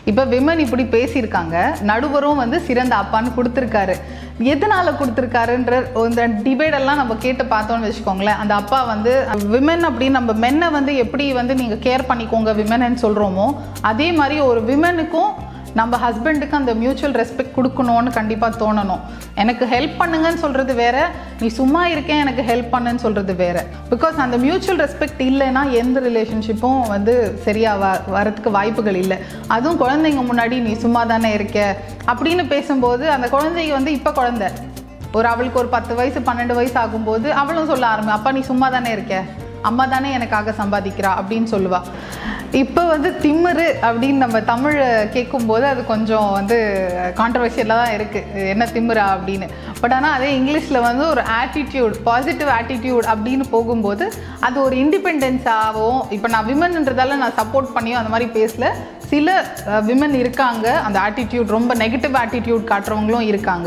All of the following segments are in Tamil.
இப்போ விமன் இப்படி பேசியிருக்காங்க நடுவரும் வந்து சிறந்த அப்பான்னு கொடுத்துருக்காரு எதனால கொடுத்துருக்காருன்ற இந்த டிபேட் எல்லாம் நம்ம கேட்டு பார்த்தோம்னு வச்சுக்கோங்களேன் அந்த அப்பா வந்து விமன் அப்படின்னு நம்ம மென்னை வந்து எப்படி வந்து நீங்கள் கேர் பண்ணிக்கோங்க விமன்னு சொல்கிறோமோ அதே மாதிரி ஒரு விமனுக்கும் நம்ம ஹஸ்பண்டுக்கு அந்த மியூச்சுவல் ரெஸ்பெக்ட் கொடுக்கணும்னு கண்டிப்பாக தோணணும் எனக்கு ஹெல்ப் பண்ணுங்கன்னு சொல்கிறது வேற நீ சும்மா இருக்கேன் எனக்கு ஹெல்ப் பண்ணுன்னு சொல்கிறது வேற பிகாஸ் அந்த மியூச்சுவல் ரெஸ்பெக்ட் இல்லைன்னா எந்த ரிலேஷன்ஷிப்பும் வந்து சரியாக வ வரதுக்கு வாய்ப்புகள் இல்லை அதுவும் குழந்தைங்க முன்னாடி நீ சும்மா தானே இருக்க அப்படின்னு பேசும்போது அந்த குழந்தைங்க வந்து இப்போ குழந்தை ஒரு அவளுக்கு ஒரு பத்து வயசு பன்னெண்டு வயசு ஆகும்போது அவளும் சொல்ல ஆரம்பி அப்பா நீ சும்மா தானே இருக்க அம்மா தானே எனக்காக சம்பாதிக்கிறா அப்படின்னு சொல்லுவா இப்போ வந்து திமிரு அப்படின்னு நம்ம தமிழ் கேட்கும்போது அது கொஞ்சம் வந்து கான்ட்ரவர்ஷியலாக தான் இருக்குது என்ன திமிரா அப்படின்னு பட் ஆனால் அதே இங்கிலீஷில் வந்து ஒரு ஆட்டிடியூட் பாசிட்டிவ் ஆட்டிடியூட் அப்படின்னு போகும்போது அது ஒரு இண்டிபெண்டன்ஸாகவும் இப்போ நான் விமன்ன்றதால நான் சப்போர்ட் பண்ணியும் அந்த மாதிரி பேசல சில விமன் இருக்காங்க அந்த ஆட்டிடியூட் ரொம்ப நெகட்டிவ் ஆட்டிடியூட் காட்டுறவங்களும் இருக்காங்க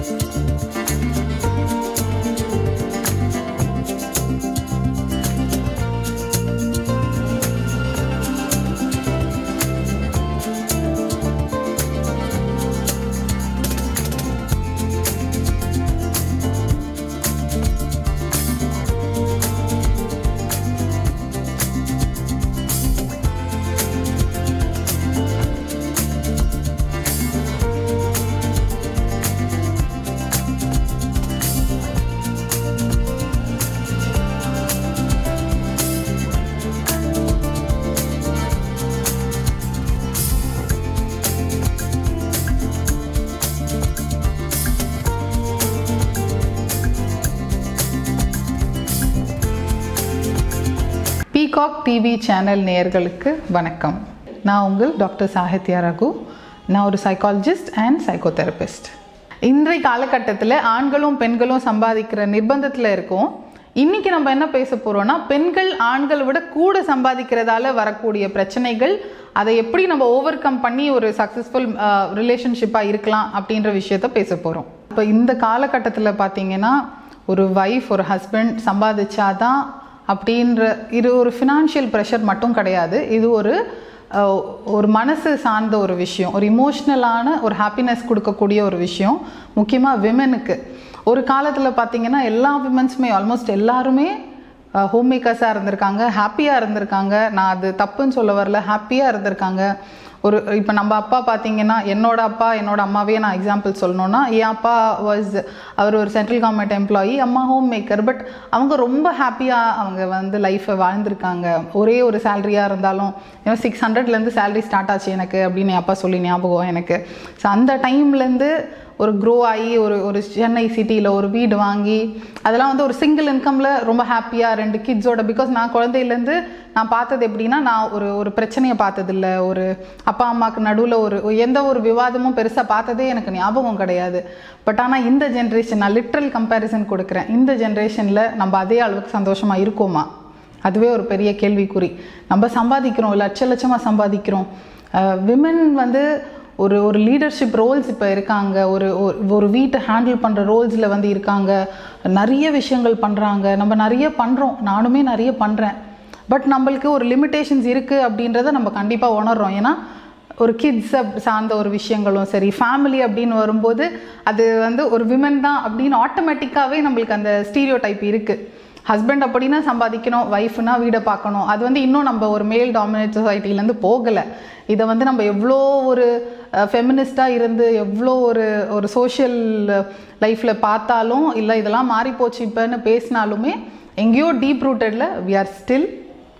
பீகாக் டிவி சேனல் நேயர்களுக்கு வணக்கம் நான் உங்கள் டாக்டர் சாகித்யா ரகு நான் ஒரு சைக்காலஜிஸ்ட் அண்ட் சைக்கோதெரபிஸ்ட் இன்றைய காலகட்டத்தில் ஆண்களும் பெண்களும் சம்பாதிக்கிற நிர்பந்தத்தில் இருக்கோம் இன்னைக்கு நம்ம என்ன பேச போறோம்னா பெண்கள் ஆண்களை விட கூட சம்பாதிக்கிறதால வரக்கூடிய பிரச்சனைகள் அதை எப்படி நம்ம ஓவர் கம் பண்ணி ஒரு சக்ஸஸ்ஃபுல் ரிலேஷன்ஷிப்பாக இருக்கலாம் அப்படின்ற விஷயத்த பேச போகிறோம் இப்போ இந்த காலகட்டத்தில் பார்த்தீங்கன்னா ஒரு ஒய்ஃப் ஒரு ஹஸ்பண்ட் சம்பாதிச்சாதான் அப்படின்ற இது ஒரு ஃபினான்ஷியல் ப்ரெஷர் மட்டும் கிடையாது இது ஒரு அஹ், ஒரு மனசு சார்ந்த ஒரு விஷயம் ஒரு இமோஷ்னலான ஒரு ஹாப்பினஸ் கொடுக்கக்கூடிய ஒரு விஷயம் முக்கியமாக விமெனுக்கு ஒரு காலத்தில் பார்த்தீங்கன்னா எல்லா விமன்ஸுமே ஆல்மோஸ்ட் எல்லாருமே ஹோம் மேக்கர்ஸாக இருந்திருக்காங்க ஹாப்பியாக இருந்திருக்காங்க நான் அது தப்புன்னு சொல்ல வரல ஹாப்பியாக இருந்திருக்காங்க ஒரு இப்போ நம்ம அப்பா பார்த்தீங்கன்னா என்னோட அப்பா என்னோட அம்மாவே நான் எக்ஸாம்பிள் சொல்லணும்னா என் அப்பா வாஸ் அவர் ஒரு சென்ட்ரல் கவர்மெண்ட் எம்ப்ளாயி அம்மா ஹோம் மேக்கர் பட் அவங்க ரொம்ப ஹாப்பியாக அவங்க வந்து லைஃப்பை வாழ்ந்திருக்காங்க ஒரே ஒரு சேலரியாக இருந்தாலும் ஏன்னா சிக்ஸ் ஹண்ட்ரட்லேருந்து சேலரி ஸ்டார்ட் ஆச்சு எனக்கு அப்படின்னு என் அப்பா சொல்லி ஞாபகம் எனக்கு ஸோ அந்த டைம்லேருந்து ஒரு க்ரோ ஆகி ஒரு ஒரு சென்னை சிட்டியில் ஒரு வீடு வாங்கி அதெல்லாம் வந்து ஒரு சிங்கிள் இன்கமில் ரொம்ப ஹாப்பியாக ரெண்டு கிட்ஸோட பிகாஸ் நான் குழந்தையிலேருந்து நான் பார்த்தது எப்படின்னா நான் ஒரு ஒரு பிரச்சனையை பார்த்ததில்ல ஒரு அப்பா அம்மாவுக்கு நடுவில் ஒரு எந்த ஒரு விவாதமும் பெருசாக பார்த்ததே எனக்கு ஞாபகம் கிடையாது பட் ஆனால் இந்த ஜென்ரேஷன் நான் லிட்ரல் கம்பேரிசன் கொடுக்குறேன் இந்த ஜென்ரேஷனில் நம்ம அதே அளவுக்கு சந்தோஷமாக இருக்கோமா அதுவே ஒரு பெரிய கேள்விக்குறி நம்ம சம்பாதிக்கிறோம் லட்ச லட்சமாக சம்பாதிக்கிறோம் விமன் வந்து ஒரு ஒரு லீடர்ஷிப் ரோல்ஸ் இப்போ இருக்காங்க ஒரு ஒரு- ஒரு வீட்டை ஹேண்டில் பண்ணுற ரோல்ஸில் வந்து இருக்காங்க நிறைய விஷயங்கள் பண்ணுறாங்க நம்ம நிறைய பண்ணுறோம் நானுமே நிறைய பண்ணுறேன் பட் நம்மளுக்கு ஒரு லிமிட்டேஷன்ஸ் இருக்குது அப்படின்றத நம்ம கண்டிப்பாக உணர்றோம் ஏன்னா ஒரு கிட்ஸை சார்ந்த ஒரு விஷயங்களும் சரி ஃபேமிலி அப்படின்னு வரும்போது அது வந்து ஒரு விமன் தான் அப்படின்னு ஆட்டோமேட்டிக்காகவே நம்மளுக்கு அந்த ஸ்டீரியோ டைப் இருக்குது ஹஸ்பண்ட் அப்படின்னா சம்பாதிக்கணும் ஒய்ஃப்னா வீடை பார்க்கணும் அது வந்து இன்னும் நம்ம ஒரு மேல் டாமினேட் சொசைட்டிலேருந்து போகலை இதை வந்து நம்ம எவ்வளோ ஒரு ஃபெமினிஸ்டாக இருந்து எவ்வளோ ஒரு ஒரு சோஷியல் லைஃப்பில் பார்த்தாலும் இல்லை இதெல்லாம் மாறிப்போச்சு இப்போன்னு பேசினாலுமே எங்கேயோ டீப் ரூட்டடில் we are still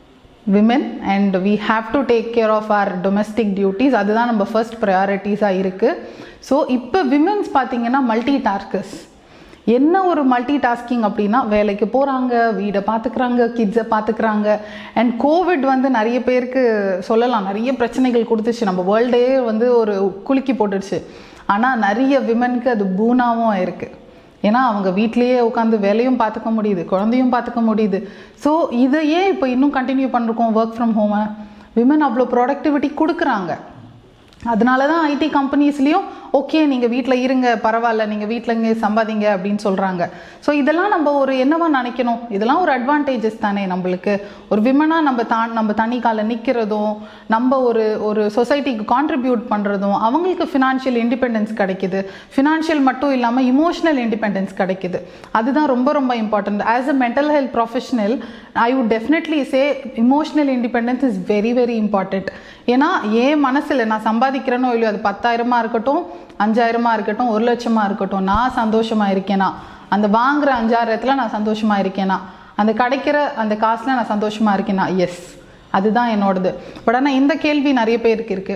women and we have to take care of our domestic duties அதுதான் நம்ம ஃபர்ஸ்ட் ப்ரையாரிட்டிஸாக இருக்குது ஸோ இப்போ விமென்ஸ் பார்த்தீங்கன்னா மல்டி டாஸ்கர்ஸ் என்ன ஒரு மல்டி டாஸ்கிங் அப்படின்னா வேலைக்கு போகிறாங்க வீடை பார்த்துக்கிறாங்க கிட்ஸை பார்த்துக்கிறாங்க அண்ட் கோவிட் வந்து நிறைய பேருக்கு சொல்லலாம் நிறைய பிரச்சனைகள் கொடுத்துச்சு நம்ம வேர்ல்டே வந்து ஒரு குலுக்கி போட்டுடுச்சு ஆனால் நிறைய விமனுக்கு அது பூனாவும் இருக்குது ஏன்னா அவங்க வீட்லேயே உட்காந்து வேலையும் பார்த்துக்க முடியுது குழந்தையும் பார்த்துக்க முடியுது ஸோ இதையே இப்போ இன்னும் கண்டினியூ பண்ணிருக்கோம் ஒர்க் ஃப்ரம் ஹோமை விமன் அவ்வளோ ப்ரொடக்டிவிட்டி கொடுக்குறாங்க அதனால தான் ஐடி கம்பெனிஸ்லேயும் ஓகே நீங்கள் வீட்டில் இருங்க பரவாயில்ல நீங்கள் வீட்டில் இங்கே சம்பாதிங்க அப்படின்னு சொல்கிறாங்க ஸோ இதெல்லாம் நம்ம ஒரு என்னவா நினைக்கணும் இதெல்லாம் ஒரு அட்வான்டேஜஸ் தானே நம்மளுக்கு ஒரு விமனாக நம்ம தான் நம்ம தனி கால நிற்கிறதும் நம்ம ஒரு ஒரு சொசைட்டிக்கு கான்ட்ரிபியூட் பண்ணுறதும் அவங்களுக்கு ஃபினான்ஷியல் இண்டிபெண்டன்ஸ் கிடைக்குது ஃபினான்ஷியல் மட்டும் இல்லாமல் இமோஷனல் இண்டிபெண்டன்ஸ் கிடைக்குது அதுதான் ரொம்ப ரொம்ப important as a mental health professional I would definitely say emotional independence is very very important ஏன்னா என் மனசில் நான் சம்பாதிக்கிறேனோ இல்லையோ அது பத்தாயிரமா இருக்கட்டும் அஞ்சாயிரமா இருக்கட்டும் ஒரு லட்சமா இருக்கட்டும் நான் சந்தோஷமா இருக்கேனா அந்த வாங்குற அஞ்சாயிரத்துல நான் சந்தோஷமா இருக்கேனா அந்த கிடைக்கிற அந்த காசுல நான் சந்தோஷமா இருக்கேனா எஸ் அதுதான் என்னோடது பட் ஆனால் இந்த கேள்வி நிறைய பேருக்கு இருக்கு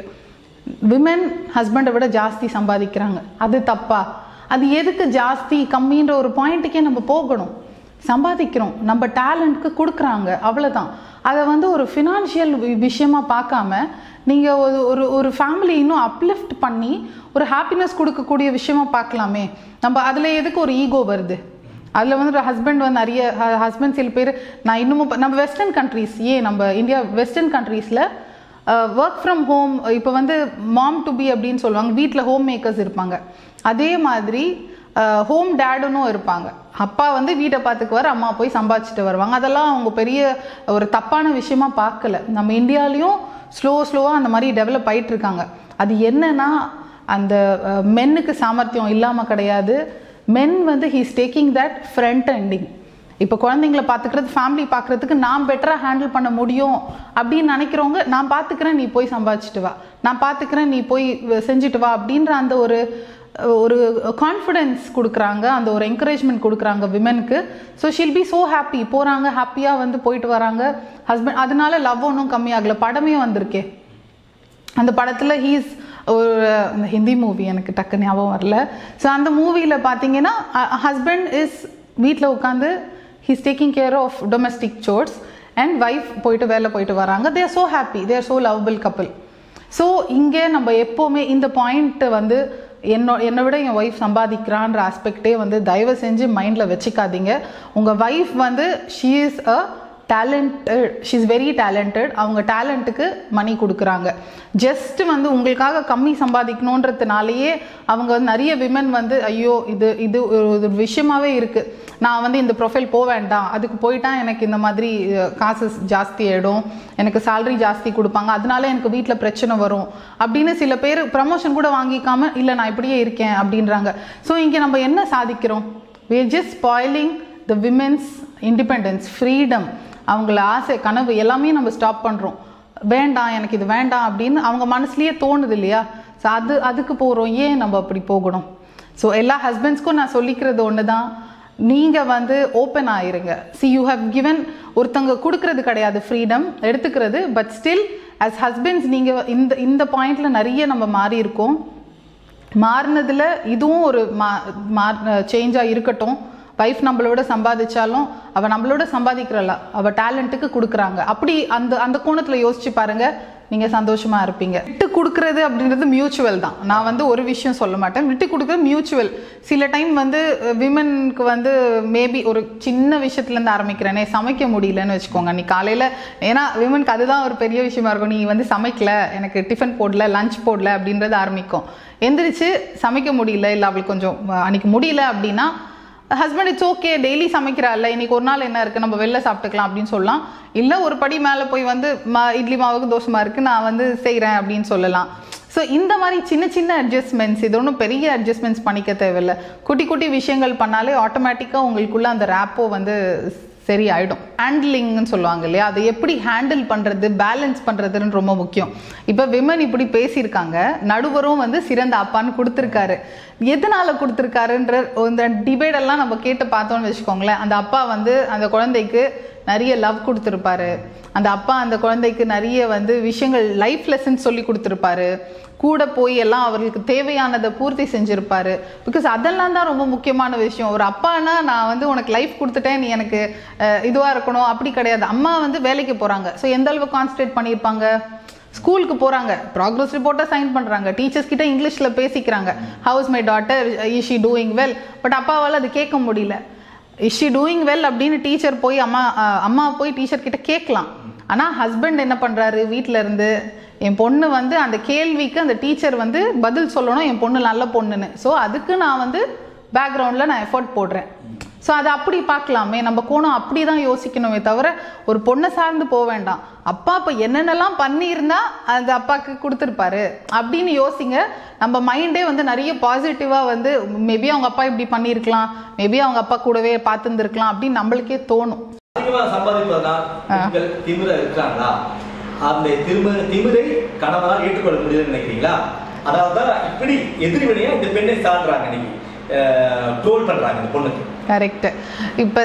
விமென் ஹஸ்பண்டை விட ஜாஸ்தி சம்பாதிக்கிறாங்க அது தப்பா அது எதுக்கு ஜாஸ்தி கம்மின்ற ஒரு பாயிண்ட்டுக்கே நம்ம போகணும் சம்பாதிக்கிறோம் நம்ம டேலண்ட்க்கு கொடுக்குறாங்க அவ்வளோதான் அதை வந்து ஒரு ஃபினான்ஷியல் விஷயமா பார்க்காம நீங்கள் ஒரு ஒரு ஒரு ஃபேமிலி இன்னும் அப்லிஃப்ட் பண்ணி ஒரு ஹாப்பினஸ் கொடுக்கக்கூடிய விஷயமா பார்க்கலாமே நம்ம அதில் எதுக்கு ஒரு ஈகோ வருது அதில் வந்து ஹஸ்பண்ட் வந்து நிறைய ஹஸ்பண்ட் சில பேர் நான் இன்னமும் ப- நம்ம வெஸ்டர்ன் கண்ட்ரீஸ் ஏன் நம்ம இந்தியா வெஸ்டர்ன் கண்ட்ரீஸில் ஒர்க் ஃப்ரம் ஹோம் இப்போ வந்து மாம் டு பி அப்படின்னு சொல்லுவாங்க வீட்டில் ஹோம் மேக்கர்ஸ் இருப்பாங்க அதே மாதிரி ஹோம் டேடுனும் இருப்பாங்க அப்பா வந்து வீட்டை பார்த்துக்குவார் அம்மா போய் சம்பாதிச்சுட்டு வருவாங்க அதெல்லாம் அவங்க பெரிய ஒரு தப்பான விஷயமா பார்க்கல நம்ம இந்தியாலையும் ஸ்லோ ஸ்லோவாக அந்த மாதிரி டெவலப் ஆயிட்டு இருக்காங்க அது என்னன்னா அந்த மென்னுக்கு சாமர்த்தியம் இல்லாமல் கிடையாது மென் வந்து he's taking that front ending இப்போ குழந்தைங்கள பார்த்துக்கிறது ஃபேமிலி பார்க்குறதுக்கு நான் பெட்டராக ஹேண்டில் பண்ண முடியும் அப்படின்னு நினைக்கிறவங்க நான் பார்த்துக்கிறேன் நீ போய் சம்பாதிச்சுட்டு வா நான் பார்த்துக்கிறேன் நீ போய் செஞ்சுட்டு வா அப்படின்ற அந்த ஒரு ஒரு கான்ஃபிடென்ஸ் கொடுக்குறாங்க அந்த ஒரு என்கரேஜ்மெண்ட் கொடுக்குறாங்க விமெனுக்கு so she'll be so happy போகிறாங்க ஹாப்பியாக வந்து போயிட்டு வராங்க ஹஸ்பண்ட் அதனால லவ் ஒன்றும் கம்மியாகல படமே வந்திருக்கே அந்த படத்தில் ஹீஸ் ஒரு அந்த ஹிந்தி மூவி எனக்கு டக்கு ஞாபகம் வரல ஸோ அந்த மூவியில் பார்த்தீங்கன்னா ஹஸ்பண்ட் இஸ் வீட்டில் உட்காந்து he's taking care of domestic chores and wife போயிட்டு வேலை போயிட்டு வராங்க they are so happy they are so lovable couple so இங்கே நம்ம எப்போவுமே இந்த பாயிண்ட்டு வந்து என்னோ என்னை விட என் ஒய்ஃப் சம்பாதிக்கிறான்ற ஆஸ்பெக்டே வந்து தயவு செஞ்சு மைண்டில் வச்சுக்காதீங்க உங்கள் ஒய்ஃப் வந்து she is a talented she is very talented அவங்க டேலண்ட்டுக்கு மணி கொடுக்குறாங்க ஜஸ்ட் வந்து உங்களுக்காக கம்மி சம்பாதிக்கணுன்றதுனாலேயே அவங்க வந்து நிறைய விமன் வந்து ஐயோ இது இது ஒரு ஒரு விஷயமாவே இருக்குது நான் வந்து இந்த ப்ரொஃபைல் போக வேண்டாம் அதுக்கு போயிட்டா எனக்கு இந்த மாதிரி அஹ், காசு ஜாஸ்தி ஆகிடும் எனக்கு salary ஜாஸ்தி கொடுப்பாங்க அதனால எனக்கு வீட்டில் பிரச்சனை வரும் அப்படின்னு சில பேர் ப்ரமோஷன் கூட வாங்கிக்காம இல்லை நான் இப்படியே இருக்கேன் அப்படின்றாங்க ஸோ இங்கே நம்ம என்ன சாதிக்கிறோம் we are just spoiling the women's independence freedom அவங்கள ஆசை கனவு எல்லாமே நம்ம ஸ்டாப் பண்ணுறோம் வேண்டாம் எனக்கு இது வேண்டாம் அப்படின்னு அவங்க மனசுலயே தோணுது இல்லையா ஸோ அது அதுக்கு போகிறோம் ஏன் நம்ம அப்படி போகணும் ஸோ எல்லா ஹஸ்பண்ட்ஸ்க்கும் நான் சொல்லிக்கிறது ஒன்று தான் நீங்கள் வந்து ஓப்பன் ஆயிருங்க சி யூ ஹவ் given ஒருத்தங்க கொடுக்கறது கிடையாது ஃப்ரீடம் எடுத்துக்கிறது பட் ஸ்டில் as ஹஸ்பண்ட்ஸ் நீங்கள் இந்த இந்த பாயிண்ட்ல நிறைய நம்ம மாறி இருக்கோம் மாறினதுல இதுவும் ஒரு மா மார் சேஞ்சாக இருக்கட்டும் வைஃப் நம்மளோட சம்பாதிச்சாலும் அவ நம்மளோட சம்பாதிக்கிறல அவ டேலண்ட்டுக்கு கொடுக்குறாங்க அப்படி அந்த அந்த கோணத்துல யோசிச்சு பாருங்க நீங்க சந்தோஷமா இருப்பீங்க விட்டு கொடுக்கறது அப்படின்றது மியூச்சுவல் தான் நான் வந்து ஒரு விஷயம் சொல்ல மாட்டேன் விட்டு கொடுக்கறது மியூச்சுவல் சில டைம் வந்து விமனுக்கு வந்து மேபி ஒரு சின்ன விஷயத்துல இருந்து ஆரம்பிக்கிறேனே சமைக்க முடியலன்னு வச்சுக்கோங்க நீ காலையில ஏன்னா விமனுக்கு அதுதான் ஒரு பெரிய விஷயமா இருக்கும் நீ வந்து சமைக்கல எனக்கு டிஃபன் போடல லஞ்ச் போடல அப்படின்றது ஆரம்பிக்கும் எந்திரிச்சு சமைக்க முடியல இல்லை அவளுக்கு கொஞ்சம் அஹ், அன்னைக்கு முடியல அப்படின்னா ஹஸ்பண்ட் இட்ஸ் ஓகே டெய்லி சமைக்கிறாள்ல இன்னைக்கு ஒரு நாள் என்ன இருக்கு நம்ம வெளில சாப்பிட்டுக்கலாம் அப்படின்னு சொல்லலாம் இல்லை ஒரு படி மேலே போய் வந்து மா இட்லி மாவுக்கு தோசை இருக்கு நான் வந்து செய்கிறேன் அப்படின்னு சொல்லலாம் ஸோ இந்த மாதிரி சின்ன சின்ன அட்ஜஸ்ட்மெண்ட்ஸ் இது ஒன்றும் பெரிய அட்ஜஸ்ட்மெண்ட்ஸ் பண்ணிக்க தேவையில்லை குட்டி குட்டி விஷயங்கள் பண்ணாலே ஆட்டோமேட்டிக்காக உங்களுக்குள்ள அந்த ரேப்போ வந்து சரி ஆயிடும் ஹேண்ட்லிங்னு சொல்லுவாங்க இல்லையா அதை எப்படி ஹேண்டில் பண்ணுறது பேலன்ஸ் பண்ணுறதுன்னு ரொம்ப முக்கியம் இப்போ விமன் இப்படி பேசியிருக்காங்க நடுவரும் வந்து சிறந்த அப்பான்னு கொடுத்துருக்காரு எதனால கொடுத்துருக்காருன்ற இந்த டிபேட் எல்லாம் நம்ம கேட்டு பார்த்தோம்னு வச்சுக்கோங்களேன் அந்த அப்பா வந்து அந்த குழந்தைக்கு நிறைய லவ் கொடுத்துருப்பாரு அந்த அப்பா அந்த குழந்தைக்கு நிறைய வந்து விஷயங்கள் லைஃப் லெசன்ஸ் சொல்லி கொடுத்துருப்பாரு கூட போய் எல்லாம் அவர்களுக்கு தேவையானதை பூர்த்தி செஞ்சிருப்பாரு பிகாஸ் அதெல்லாம் தான் ரொம்ப முக்கியமான விஷயம் ஒரு அப்பானா நான் வந்து உனக்கு லைஃப் கொடுத்துட்டேன் நீ எனக்கு அஹ், இதுவா இருக்கணும் அப்படி கிடையாது அம்மா வந்து வேலைக்கு போறாங்க ஸோ எந்த அளவு கான்சன்ட்ரேட் பண்ணியிருப்பாங்க ஸ்கூலுக்கு போறாங்க ப்ராக்ரஸ் ரிப்போர்ட்டை சைன் பண்றாங்க டீச்சர்ஸ் கிட்ட இங்கிலீஷ்ல பேசிக்கிறாங்க how's my daughter is she doing well but அப்பாவால் அது கேட்க முடியல இஸ் ஷி டூயிங் வெல் அப்படின்னு டீச்சர் போய் அம்மா அஹ், அம்மா போய் டீச்சர் கிட்ட கேட்கலாம் ஆனால் ஹஸ்பண்ட் என்ன பண்ணுறாரு வீட்டில் இருந்து என் பொண்ணு வந்து அந்த கேள்விக்கு அந்த டீச்சர் வந்து பதில் சொல்லணும் என் பொண்ணு நல்ல பொண்ணுன்னு ஸோ அதுக்கு நான் வந்து பேக்ரவுண்டில் நான் எஃபோர்ட் போடுறேன் ஸோ அதை அப்படி பார்க்கலாமே நம்ம கோணம் அப்படி தான் யோசிக்கணுமே தவிர ஒரு பொண்ணை சார்ந்து போக வேண்டாம் அப்பா இப்போ என்னென்னலாம் பண்ணியிருந்தா அந்த அப்பாவுக்கு கொடுத்துருப்பாரு அப்படின்னு யோசிங்க நம்ம மைண்டே வந்து நிறைய பாசிட்டிவாக வந்து மேபி அவங்க அப்பா இப்படி பண்ணியிருக்கலாம் மேபி அவங்க அப்பா கூடவே பார்த்துருந்துருக்கலாம் அப்படின்னு நம்மளுக்கே தோணும் அதிகமாக சம்பாதிப்பதனால் பெண்கள் திமிர இருக்கிறாங்களா அந்த திமிர திமிரை கணவனால் ஏற்றுக்கொள்ள முடியுதுன்னு நினைக்கிறீங்களா அதாவது தான் இப்படி எதிர்வினையா இந்த பெண்ணை சாடுறாங்க இன்னைக்கு ட்ரோல் பண்றாங்க இந்த பொண்ணுக்கு கரெக்டு இப்போ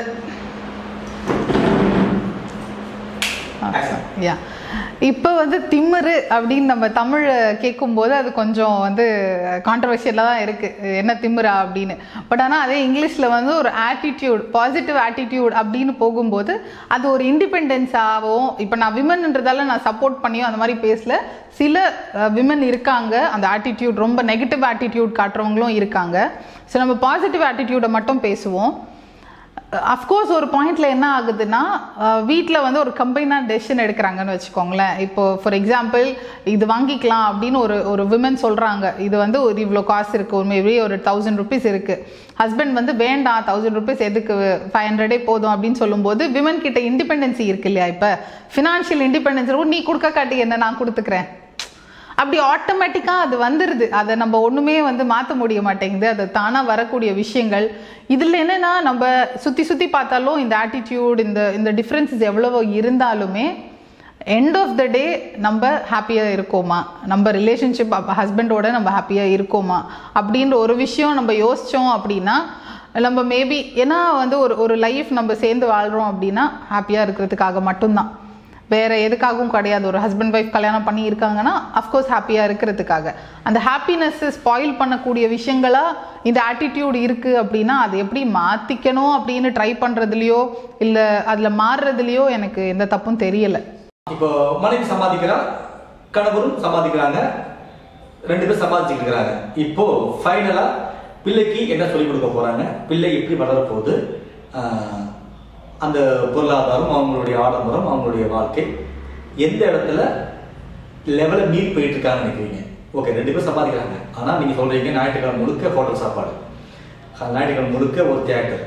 யா இப்போ வந்து திமிரு அப்படின்னு நம்ம தமிழ் கேட்கும்போது அது கொஞ்சம் வந்து கான்ட்ரவர்ஷியலாக தான் இருக்குது என்ன திமிரா அப்படின்னு பட் ஆனால் அதே இங்கிலீஷில் வந்து ஒரு ஆட்டிடியூட் பாசிட்டிவ் ஆட்டிடியூட் அப்படின்னு போகும்போது அது ஒரு இண்டிபெண்டன்ஸாகவும் இப்போ நான் விமன்ன்றதால நான் சப்போர்ட் பண்ணியும் அந்த மாதிரி பேசல சில விமன் இருக்காங்க அந்த ஆட்டிடியூட் ரொம்ப நெகட்டிவ் ஆட்டிடியூட் காட்டுறவங்களும் இருக்காங்க ஸோ நம்ம பாசிட்டிவ் ஆட்டிடியூடை மட்டும் பேசுவோம் அஃப்கோர்ஸ் ஒரு பாயிண்ட்ல என்ன ஆகுதுன்னா வீட்டில் வந்து ஒரு கம்பைனாக டெசிஷன் எடுக்கிறாங்கன்னு வச்சுக்கோங்களேன் இப்போ ஃபார் எக்ஸாம்பிள் இது வாங்கிக்கலாம் அப்படின்னு ஒரு ஒரு விமன் சொல்கிறாங்க இது வந்து ஒரு இவ்வளோ காசு இருக்குது ஒரு மேபி ஒரு தௌசண்ட் ருபீஸ் இருக்குது ஹஸ்பண்ட் வந்து வேண்டாம் தௌசண்ட் ருபீஸ் எதுக்கு ஃபைவ் ஹண்ட்ரடே போதும் அப்படின்னு சொல்லும்போது விமன் கிட்ட இண்டிபெண்டன்சி இருக்கு இல்லையா இப்போ ஃபினான்ஷியல் இண்டிபெண்டன்ஸ் நீ கொடுக்க காட்டி என்ன நான் கொடுத்துக்கிறேன் அப்படி ஆட்டோமேட்டிக்காக அது வந்துடுது அதை நம்ம ஒன்றுமே வந்து மாற்ற முடிய மாட்டேங்குது அது தானாக வரக்கூடிய விஷயங்கள் இதில் என்னென்னா நம்ம சுற்றி சுற்றி பார்த்தாலும் இந்த ஆட்டிடியூட் இந்த இந்த டிஃப்ரென்சஸ் எவ்வளவோ இருந்தாலுமே எண்ட் ஆஃப் த டே நம்ம ஹாப்பியாக இருக்கோமா நம்ம ரிலேஷன்ஷிப் ஹஸ்பண்டோட நம்ம ஹாப்பியாக இருக்கோமா அப்படின்ற ஒரு விஷயம் நம்ம யோசித்தோம் அப்படின்னா நம்ம மேபி ஏன்னா வந்து ஒரு ஒரு லைஃப் நம்ம சேர்ந்து வாழ்கிறோம் அப்படின்னா ஹாப்பியாக இருக்கிறதுக்காக மட்டும்தான் வேற எதுக்காகவும் கிடையாது ஒரு ஹஸ்பண்ட் ஒய்ஃப் கல்யாணம் பண்ணி இருக்காங்கன்னா அஃப்கோர்ஸ் ஹாப்பியாக இருக்கிறதுக்காக அந்த ஹாப்பினஸ்ஸை ஸ்பாயில் பண்ணக்கூடிய விஷயங்களா இந்த ஆட்டிடியூட் இருக்கு அப்படின்னா அது எப்படி மாற்றிக்கணும் அப்படின்னு ட்ரை பண்ணுறதுலையோ இல்லை அதில் மாறுறதுலையோ எனக்கு எந்த தப்பும் தெரியலை இப்போ மனைவி சம்பாதிக்கிறா கணவரும் சம்பாதிக்கிறாங்க ரெண்டு பேரும் சம்பாதிச்சுட்டு இருக்கிறாங்க இப்போ ஃபைனலா பிள்ளைக்கு என்ன சொல்லிக் கொடுக்க போறாங்க பிள்ளை எப்படி வளர போகுது ஆஹ், அந்த பொருளாதாரம் அவங்களுடைய ஆடம்பரம் அவங்களுடைய வாழ்க்கை எந்த இடத்துல லெவலை மீறி போயிட்டு இருக்காங்கன்னு நினைக்கிறீங்க ஓகே ரெண்டு பேரும் சம்பாதிக்கிறாங்க ஆனா நீங்க சொல்றீங்க ஞாயிற்றுக்கிழமை முழுக்க ஹோட்டல் சாப்பாடு அஹ், ஞாயிற்றுக்கிழமை முழுக்க ஒரு தியேட்டர்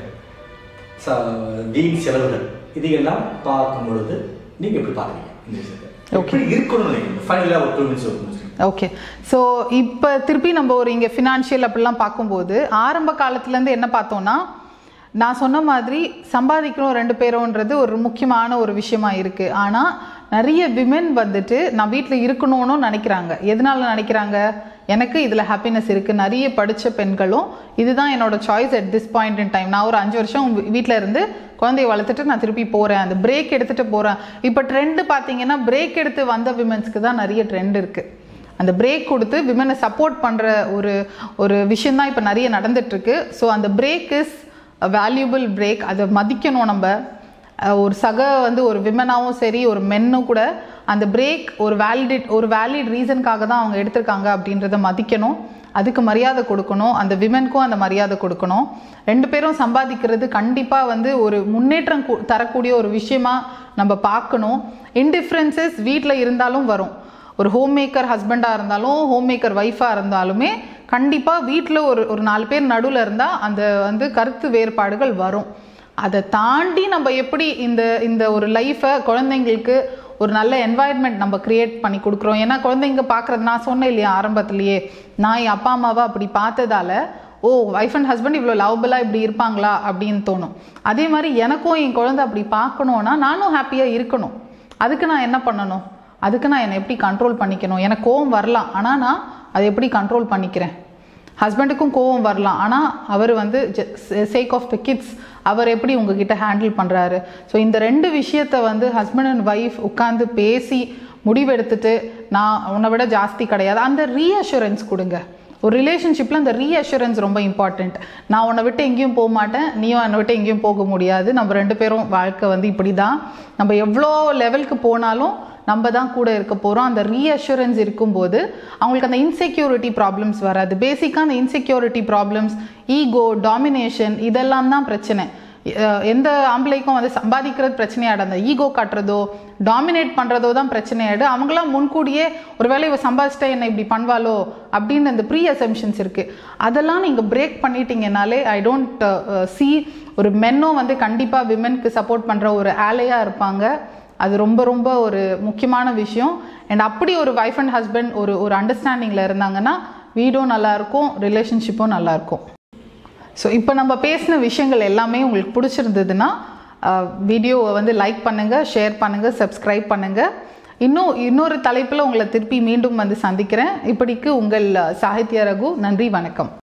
வீண் செலவுகள் இது எல்லாம் பார்க்கும் பொழுது நீங்க எப்படி பாக்குறீங்க இந்த விஷயத்தை எப்படி இருக்கணும்னு நினைக்கிறீங்க ஃபைனலாக ஒரு டூ மினிட்ஸ் முடிச்சுக்கோங்க ஓகே ஸோ இப்போ திருப்பி நம்ம ஒரு இங்கே ஃபினான்ஷியல் அப்படிலாம் பார்க்கும்போது ஆரம்ப காலத்துலேருந்து என்ன பார்த்தோம்னா நான் சொன்ன மாதிரி சம்பாதிக்கணும் ரெண்டு பேரும்ன்றது ஒரு முக்கியமான ஒரு விஷயமா இருக்குது ஆனால் நிறைய விமென் வந்துட்டு நான் வீட்டில் இருக்கணும்னு நினைக்கிறாங்க எதனால நினைக்கிறாங்க எனக்கு இதில் ஹாப்பினஸ் இருக்குது நிறைய படித்த பெண்களும் இதுதான் என்னோட choice at this point in time நான் ஒரு அஞ்சு வருஷம் வீட்டில் இருந்து குழந்தைய வளர்த்துட்டு நான் திருப்பி போகிறேன் அந்த பிரேக் எடுத்துகிட்டு போகிறேன் இப்போ ட்ரெண்டு பார்த்தீங்கன்னா பிரேக் எடுத்து வந்த விமென்ஸ்க்கு தான் நிறைய ட்ரெண்ட் இருக்குது அந்த பிரேக் கொடுத்து விமனை சப்போர்ட் பண்ணுற ஒரு ஒரு விஷயம் தான் இப்போ நிறைய நடந்துட்டுருக்கு ஸோ அந்த பிரேக் இஸ் வேல்யூபிள் பிரேக் அதை மதிக்கணும் நம்ம அஹ் ஒரு சக வந்து ஒரு விமனாகவும் சரி ஒரு மென்னும் கூட அந்த பிரேக் ஒரு வேலிட் ஒரு வேலிட் ரீசனுக்காக தான் அவங்க எடுத்திருக்காங்க அப்படின்றத மதிக்கணும் அதுக்கு மரியாதை கொடுக்கணும் அந்த விமனுக்கும் அந்த மரியாதை கொடுக்கணும் ரெண்டு பேரும் சம்பாதிக்கிறது கண்டிப்பாக வந்து ஒரு முன்னேற்றம் கு- தரக்கூடிய ஒரு விஷயமா நம்ம பார்க்கணும் இன்டிஃப்ரென்சஸ் வீட்டில் இருந்தாலும் வரும் ஒரு ஹோம் மேக்கர் ஹஸ்பண்டாக இருந்தாலும் ஹோம் மேக்கர் ஒய்ஃபாக இருந்தாலுமே கண்டிப்பாக வீட்டில் ஒரு ஒரு நாலு பேர் நடுவில் இருந்தால் அந்த வந்து கருத்து வேறுபாடுகள் வரும் அதை தாண்டி நம்ம எப்படி இந்த இந்த ஒரு லைஃப்பை குழந்தைங்களுக்கு ஒரு நல்ல என்வாயர்மெண்ட் நம்ம கிரியேட் பண்ணி கொடுக்குறோம் ஏன்னா குழந்தைங்க பார்க்குறது நான் சொன்னேன் இல்லையா ஆரம்பத்திலேயே நான் என் அப்பா அம்மாவை அப்படி பார்த்ததால ஓ ஒய்ஃப் அண்ட் ஹஸ்பண்ட் இவ்வளோ லவபிளாக இப்படி இருப்பாங்களா அப்படின்னு தோணும் அதே மாதிரி எனக்கும் என் குழந்தை அப்படி பார்க்கணுன்னா நானும் ஹாப்பியாக இருக்கணும் அதுக்கு நான் என்ன பண்ணணும் அதுக்கு நான் என்னை எப்படி கண்ட்ரோல் பண்ணிக்கணும் எனக்கு கோவம் வரலாம் ஆனால் நான் அதை எப்படி கண்ட்ரோல் பண்ணிக்கிறேன் ஹஸ்பண்டுக்கும் கோவம் வரலாம் ஆனால் அவர் வந்து சேக் ஆஃப் த கிட்ஸ் அவர் எப்படி உங்ககிட்ட ஹேண்டில் பண்ணுறாரு ஸோ இந்த ரெண்டு விஷயத்த வந்து ஹஸ்பண்ட் அண்ட் ஒய்ஃப் உட்காந்து பேசி முடிவெடுத்துட்டு நான் உன்னை விட ஜாஸ்தி கிடையாது அந்த ரீஅஷூரன்ஸ் கொடுங்க ஒரு ரிலேஷன்ஷிப்பில் அந்த ரீஅஷூரன்ஸ் ரொம்ப இம்பார்ட்டண்ட் நான் உன்னை விட்டு எங்கேயும் போக மாட்டேன் நீயும் என்னை விட்டு எங்கேயும் போக முடியாது நம்ம ரெண்டு பேரும் வாழ்க்கை வந்து இப்படி தான் நம்ம எவ்வளோ லெவலுக்கு போனாலும் நம்ம தான் கூட இருக்க போகிறோம் அந்த ரீஅஷூரன்ஸ் இருக்கும்போது அவங்களுக்கு அந்த இன்செக்யூரிட்டி ப்ராப்ளம்ஸ் வராது பேசிக்காக அந்த இன்செக்யூரிட்டி ப்ராப்ளம்ஸ் ஈகோ டாமினேஷன் இதெல்லாம் தான் பிரச்சனை அஹ் எந்த ஆம்பளைக்கும் வந்து சம்பாதிக்கிறது பிரச்சனையாடு அந்த ஈகோ காட்டுறதோ டாமினேட் பண்ணுறதோ தான் பிரச்சனையாடு அவங்களாம் முன்கூடியே ஒருவேளை இவ சம்பாதிச்சிட்டா என்ன இப்படி பண்ணுவாளோ அப்படின்னு அந்த ப்ரீ அசம்ஷன்ஸ் இருக்குது அதெல்லாம் நீங்கள் பிரேக் பண்ணிட்டீங்கனாலே ஐ டோன்ட் சி ஒரு மென்னும் வந்து கண்டிப்பாக விமென்க்கு சப்போர்ட் பண்ணுற ஒரு ஆலையாக இருப்பாங்க அது ரொம்ப ரொம்ப ஒரு முக்கியமான விஷயம் அண்ட் அப்படி ஒரு ஒய்ஃப் அண்ட் ஹஸ்பண்ட் ஒரு ஒரு அண்டர்ஸ்டாண்டிங்கில் இருந்தாங்கன்னா வீடும் நல்லாயிருக்கும் ரிலேஷன்ஷிப்பும் நல்லாயிருக்கும் ஸோ இப்போ நம்ம பேசின விஷயங்கள் எல்லாமே உங்களுக்கு பிடிச்சிருந்ததுன்னா வீடியோவை வந்து லைக் பண்ணுங்கள் ஷேர் பண்ணுங்கள் சப்ஸ்கிரைப் பண்ணுங்கள் இன்னும் இன்னொரு தலைப்பில் உங்களை திருப்பி மீண்டும் வந்து சந்திக்கிறேன் இப்படிக்கு உங்கள் சாகித்ய ரகு நன்றி வணக்கம்